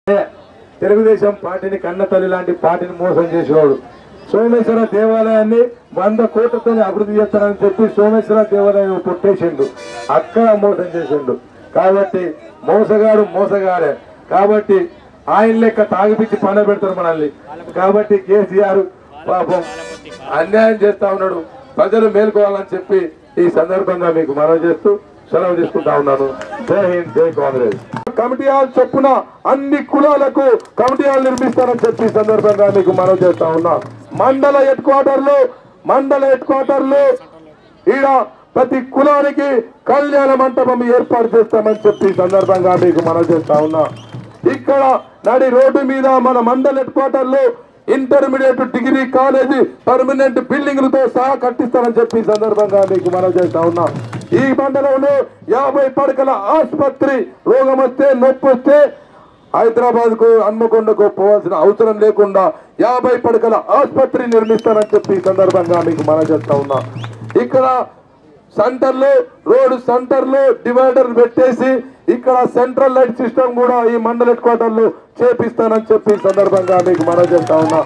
తెలుగుదేశం పార్టీని కన్న తల్లి లాంటి పార్టీని మోసం చేసేవాడు సోమేశ్వర దేవాలయాన్ని వంద కోట్లతో అభివృద్ధి చేస్తానని చెప్పి సోమేశ్వర దేవాలయం కొట్టేసిండు అక్కడ మోసం చేసిండు కాబట్టి మోసగాడు మోసగాడే కాబట్టి ఆయన లెక్క తాగిపిచ్చి పండ పెడతారు మనల్ని కాబట్టి కేసీఆర్ పాపం అన్యాయం చేస్తా ఉన్నాడు ప్రజలు మేల్కోవాలని చెప్పి ఈ సందర్భంగా మీకు మనవి చేస్తూ సెలవు తీసుకుంటా ఉన్నాను జై హింద్ జై కాంగ్రెస్ కమిటీ హాల్ చొప్పున అన్ని కులాలకు కమిటీ హాల్ నిర్మిస్తారని చెప్పి ఈ సందర్భంగా మీకు మనవి చేస్తా ఉన్నా మండల హెడ్ క్వార్టర్ లో మండల హెడ్ క్వార్టర్ లో ఈడ ప్రతి కులానికి కళ్యాణ మంటపం ఏర్పాటు చేస్తామని చెప్పి ఈ సందర్భంగా మీకు మనవి చేస్తా ఉన్నా ఇక్కడ నడి రోడ్డు మీద మన మండల హెడ్ క్వార్టర్ లో ఇంటర్మీడియట్ డిగ్రీ కాలేజీ పర్మనెంట్ బిల్డింగ్లతో సహా కట్టిస్తారని చెప్పి ఈ సందర్భంగా మీకు మనం చేస్తా ఉన్నాం ఈ మండలంలో యాభై పడకల ఆసుపత్రి రోగం వస్తే నొప్పి వస్తే హైదరాబాద్ కు హన్మకొండకు పోవాల్సిన అవసరం లేకుండా యాభై పడకల ఆసుపత్రి నిర్మిస్తారని చెప్పి ఈ సందర్భంగా మీకు మనం చేస్తా ఉన్నా ఇక్కడ సెంటర్ లో రోడ్ సెంటర్ లో డివైడర్ పెట్టేసి ఇక్కడ సెంట్రల్ లైట్ సిస్టమ్ కూడా ఈ మండల హెడ్ క్వార్టర్ లో చేపిస్తానని చెప్పి ఈ సందర్భంగా మీకు మనం చేస్తా ఉన్నా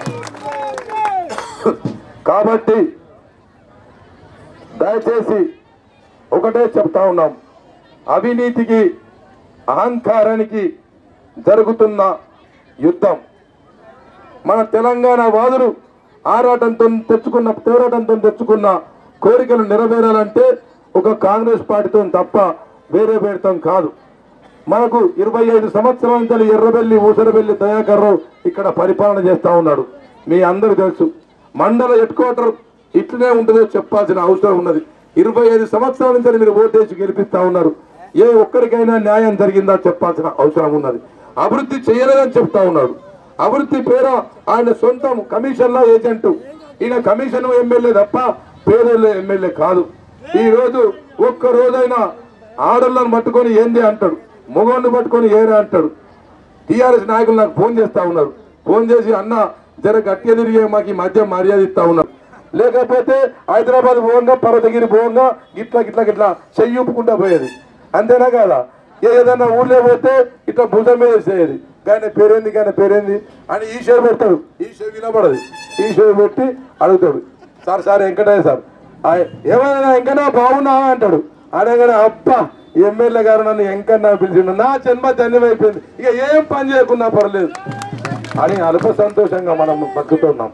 కాబట్టి దయచేసి ఒకటే చెప్తా ఉన్నాం అవినీతికి అహంకారానికి జరుగుతున్న యుద్ధం మన తెలంగాణ వాదులు ఆరాటంతో తెచ్చుకున్న పోరాటంతో తెచ్చుకున్న కోరికలు నెరవేరాలంటే ఒక కాంగ్రెస్ పార్టీతో తప్ప వేరే పేరుతో కాదు మనకు ఇరవై ఐదు సంవత్సరాల నుంచి ఎర్రబెల్లి ఊసరబెల్లి దయాకర్ రావు ఇక్కడ పరిపాలన చేస్తా ఉన్నాడు మీ అందరు తెలుసు మండల హెడ్ క్వార్టర్ ఇట్లనే ఉంటుందో చెప్పాల్సిన అవసరం ఉన్నది ఇరవై ఐదు సంవత్సరాల నుంచి మీరు ఓటేసి గెలిపిస్తా ఉన్నారు ఏ ఒక్కరికైనా న్యాయం జరిగిందా చెప్పాల్సిన అవసరం ఉన్నది అభివృద్ధి చేయలేదని చెప్తా ఉన్నాడు అభివృద్ధి పేర ఆయన సొంతం కమిషన్ల ఏజెంట్ ఈయన కమిషన్ ఎమ్మెల్యే తప్ప పేదోళ్ళ ఎమ్మెల్యే కాదు ఈ రోజు ఒక్క రోజైనా ఆడళ్ళను పట్టుకొని ఏంది అంటాడు మొగోడిని పట్టుకొని ఏరే అంటాడు టీఆర్ఎస్ నాయకులు నాకు ఫోన్ చేస్తా ఉన్నారు ఫోన్ చేసి అన్న జర గట్టిగా తిరిగే మాకు ఈ మధ్య మర్యాద ఇస్తా ఉన్నారు లేకపోతే హైదరాబాద్ పోవంగా పర్వతగిరి పోవంగా గిట్లా గిట్లా గిట్లా చెయ్యి ఊపుకుంటా పోయేది అంతేనా కదా ఏ ఏదైనా ఊళ్ళో పోతే ఇట్లా భుజం మీద వేసేది కానీ పేరేంది కానీ పేరేంది అని ఈ షో పెడతాడు ఈ షో వినపడదు ఈ షో పెట్టి అడుగుతాడు సార్ సార్ వెంకటయ్య సార్ ఆ- ఏమైనా వెంకన్నా బాగున్నా అంటాడు అనగానే అబ్బా ఎమ్మెల్యే గారు నన్ను ఎంకన్నా పిలిచిండు నా జన్మ ధన్యమైపోయింది ఇక ఏం పని చేయకున్నా పర్లేదు అని అల్ప సంతోషంగా మనం బతుకుతున్నాం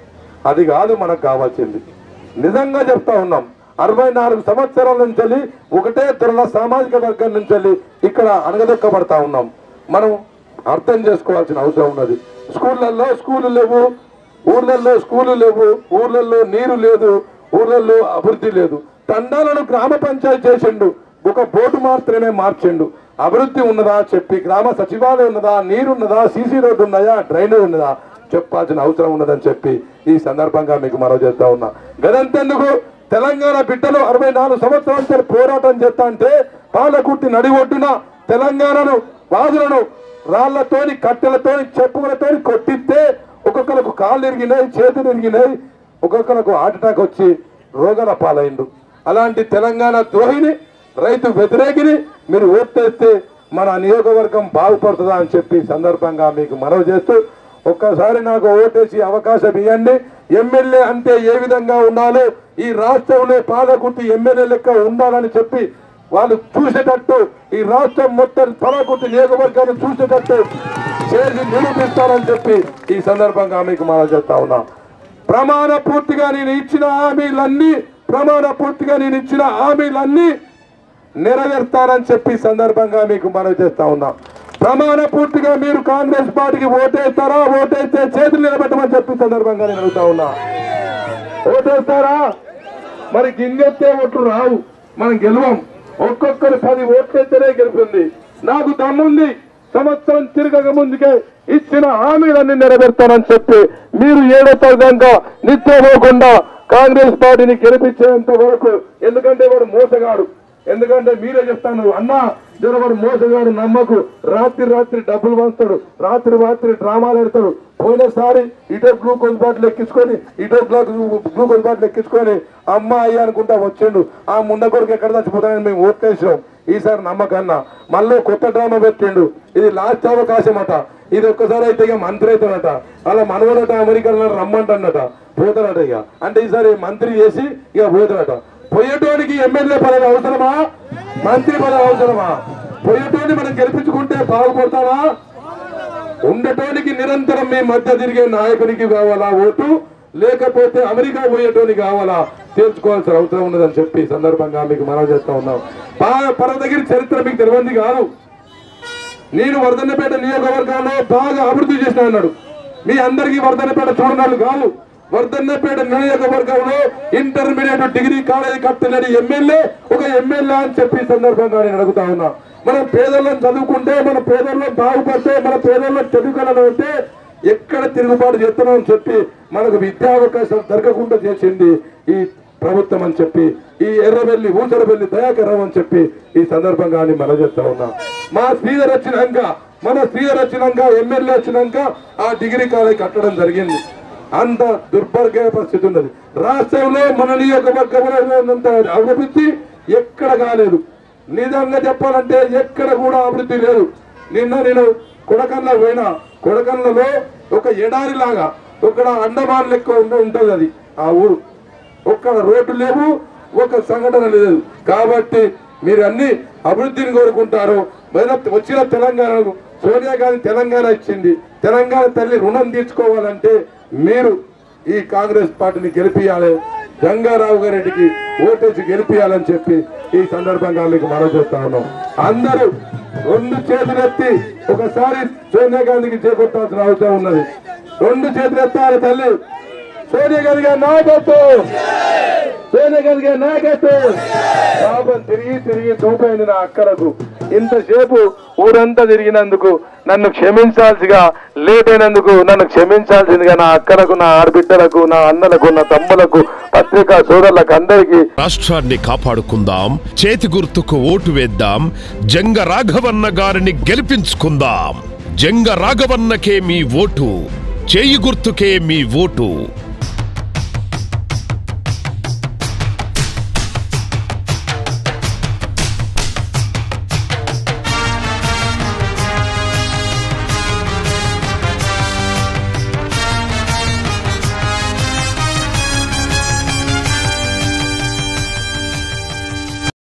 అది కాదు మనకు కావాల్సింది నిజంగా చెప్తా ఉన్నాం అరవై నాలుగు సంవత్సరాల నుంచి ఒకటే ధరల సామాజిక వర్గం నుంచి ఇక్కడ అణగదొక్కబడతా ఉన్నాం మనం అర్థం చేసుకోవాల్సిన అవసరం ఉన్నది స్కూళ్ళల్లో స్కూళ్ళు లేవు ఊర్లలో స్కూళ్ళు లేవు ఊర్లలో నీరు లేదు ఊర్లలో అభివృద్ధి లేదు తండాలను గ్రామ పంచాయతీ చేసిండు ఒక బోర్డు మాత్రమే మార్చిండు అభివృద్ధి ఉన్నదా చెప్పి గ్రామ సచివాలయం ఉన్నదా నీరు ఉన్నదా సీసీ రోడ్డు ఉన్నాయా డ్రైనేజ్ ఉన్నదా చెప్పాల్సిన అవసరం ఉన్నదని చెప్పి ఈ సందర్భంగా మీకు మనవి చేస్తా ఉన్నా గదంతెందుకు తెలంగాణ బిడ్డలు అరవై నాలుగు సంవత్సరాల నుంచి పోరాటం చేస్తా అంటే పాలకుర్తి నడి ఒడ్డున తెలంగాణను వాదులను రాళ్లతోని కట్టెలతోని చెప్పులతోని కొట్టిస్తే ఒక్కొక్కరికి కాళ్ళు ఇరిగినాయి చేతులు ఇరిగినాయి ఒక్కొక్కరికి హార్ట్ అటాక్ వచ్చి రోగాల పాలైండు అలాంటి తెలంగాణ ద్రోహిని రైతు వ్యతిరేకిని మీరు ఓట్లేస్తే మన నియోజకవర్గం బాగుపడుతుందా అని చెప్పి ఈ సందర్భంగా మీకు మనవి చేస్తూ ఒక్కసారి నాకు ఓటేసి అవకాశం ఇవ్వండి ఎమ్మెల్యే అంటే ఏ విధంగా ఉండాలో ఈ రాష్ట్రంలో పాలకుర్తి ఎమ్మెల్యే లెక్క ఉండాలని చెప్పి వాళ్ళు చూసేటట్టు ఈ రాష్ట్రం మొత్తం పాలకుర్తి నియోజకవర్గాన్ని చూసేటట్టు చేసి నిరూపిస్తారని చెప్పి ఈ సందర్భంగా మీకు మనం చేస్తా ఉన్నా ప్రమాణ పూర్తిగా నేను ఇచ్చిన హామీలన్నీ ప్రమాణ పూర్తిగా నేను ఇచ్చిన హామీలన్నీ నెరవేర్తారని చెప్పి ఈ సందర్భంగా మీకు మనవి చేస్తా ఉన్నా ప్రమాణ పూర్తిగా మీరు కాంగ్రెస్ పార్టీకి ఓటేస్తారా ఓటేస్తే చేతులు నిలబెట్టమని చెప్పి ఈ సందర్భంగా నేను అడుగుతా ఉన్నా ఓటేస్తారా మరి గింజెత్తే ఓట్లు రావు మనం గెలవం ఒక్కొక్కరు పది ఓట్లెత్తేనే గెలుపుంది నాకు దమ్ముంది సంవత్సరం తిరగక ముందుకే ఇచ్చిన హామీలన్నీ నెరవేర్తానని చెప్పి మీరు ఏడో తరగంగా నిద్రపోకుండా కాంగ్రెస్ పార్టీని గెలిపించేంత వరకు ఎందుకంటే వాడు మోసగాడు ఎందుకంటే మీరే చెప్తాను అన్నా జనవాడు మోసగాడు నమ్మకు రాత్రి రాత్రి డబ్బులు పంచుతాడు రాత్రి రాత్రి డ్రామాలు ఆడతాడు పోయినసారి ఇటో గ్లూకోజ్ బాటిల్ ఎక్కించుకొని ఇటో గ్లూకోజ్ బాటిల్ ఎక్కించుకొని అమ్మ అయ్య అనుకుంటా వచ్చిండు ఆ ముండ కొడుకు ఎక్కడ చచ్చిపోతానని మేము ఓట్లేసినాం ఈసారి నమ్మకన్నా మళ్ళీ కొత్త డ్రామా పెట్టిండు ఇది లాస్ట్ అవకాశం అట ఇది ఒక్కసారి అయితే ఇక మంత్రి అవుతాడట అలా మనవడట అమెరికాలో రమ్మంటాడట పోతాడట ఇక అంటే ఈసారి మంత్రి చేసి ఇక పోతాడట పోయేటోనికి ఎమ్మెల్యే పదవి అవసరమా మంత్రి పదవి అవసరమా పోయేటోని మనం గెలిపించుకుంటే బాగుపడతావా ఉండటానికి నిరంతరం మీ మధ్య తిరిగే నాయకునికి కావాలా ఓటు లేకపోతే అమెరికా పోయేటోని కావాలా తేల్చుకోవాల్సిన అవసరం ఉన్నదని చెప్పి ఈ సందర్భంగా మీకు మనం చేస్తా ఉన్నాం పా- పరదగిరి చరిత్ర మీకు తెలియంది కాదు నేను వర్ధన్నపేట నియోజకవర్గంలో బాగా అభివృద్ధి చేసిన అన్నాడు మీ అందరికీ వర్ధన్నపేట చూడనాలు కాదు వర్ధన్నపేట నియోజకవర్గంలో ఇంటర్మీడియట్ డిగ్రీ కాలేజీ కట్టలేని ఎమ్మెల్యే ఒక ఎమ్మెల్యే అని చెప్పి ఈ సందర్భంగా నేను అడుగుతా ఉన్నా మనం పేదలను చదువుకుంటే మన పేదల్లో బాగుపడితే మన పేదల్లో చదువుకలను ఉంటే ఎక్కడ తిరుగుబాటు చేస్తున్నాం అని చెప్పి మనకు విద్యా అవకాశం దొరకకుండా చేసింది ఈ ప్రభుత్వం అని చెప్పి ఈ ఎర్రబెల్లి ఊసరబెల్లి దయాకరం అని చెప్పి ఈ సందర్భంగా అని మనం చేస్తా ఉన్నాం మా శ్రీధర్ వచ్చినాక మన శ్రీధర్ వచ్చినాక ఎమ్మెల్యే వచ్చినాక ఆ డిగ్రీ కాలేజ్ కట్టడం జరిగింది అంత దుర్భర్గ పరిస్థితి ఉన్నది రాష్ట్రంలో మన నియోజకవర్గంలో ఉన్నంత అభివృద్ధి ఎక్కడ కాలేదు నిజంగా చెప్పాలంటే ఎక్కడ కూడా అభివృద్ధి లేదు నిన్న నేను కొడకన్ల పోయినా కొడకన్లలో ఒక ఎడారి లాగా ఒక అండమాన్ లెక్క ఉండ- ఉంటది అది ఆ ఊరు ఒక్కడ రోడ్డు లేవు ఒక సంఘటన లేదు కాబట్టి మీరు అన్ని అభివృద్ధిని కోరుకుంటారు మొదట వచ్చిన తెలంగాణకు సోనియా గాంధీ తెలంగాణ ఇచ్చింది తెలంగాణ తల్లి రుణం తీర్చుకోవాలంటే మీరు ఈ కాంగ్రెస్ పార్టీని గెలిపియాలి గంగారావు గారికి ఓటేసి గెలిపియాలని చెప్పి ఈ సందర్భంగా మీకు మనం చేస్తా ఉన్నాం అందరూ రెండు చేతులెత్తి ఒకసారి సోనియా గాంధీకి చేపట్టాల్సిన అవసరం ఉన్నది రెండు చేతులు ఎత్తాలి తల్లి సోనియా గాంధీ గారి నాయకత్వం సోనియా గాంధీ గారి నాయకత్వం పాపం తిరిగి తిరిగి దూపైంది నా అక్కలకు ఇంతసేపు ఊరంతా తిరిగినందుకు నన్ను క్షమించాల్సిగా లేట్ అయినందుకు నన్ను క్షమించాల్సిందిగా నా అక్కలకు నా ఆడబిడ్డలకు నా అన్నలకు నా తమ్ములకు పత్రికా సోదరులకు అందరికీ రాష్ట్రాన్ని కాపాడుకుందాం చేతి గుర్తుకు ఓటు వేద్దాం జంగ రాఘవన్న గారిని గెలిపించుకుందాం జంగ రాఘవన్నకే మీ ఓటు చేయి గుర్తుకే మీ ఓటు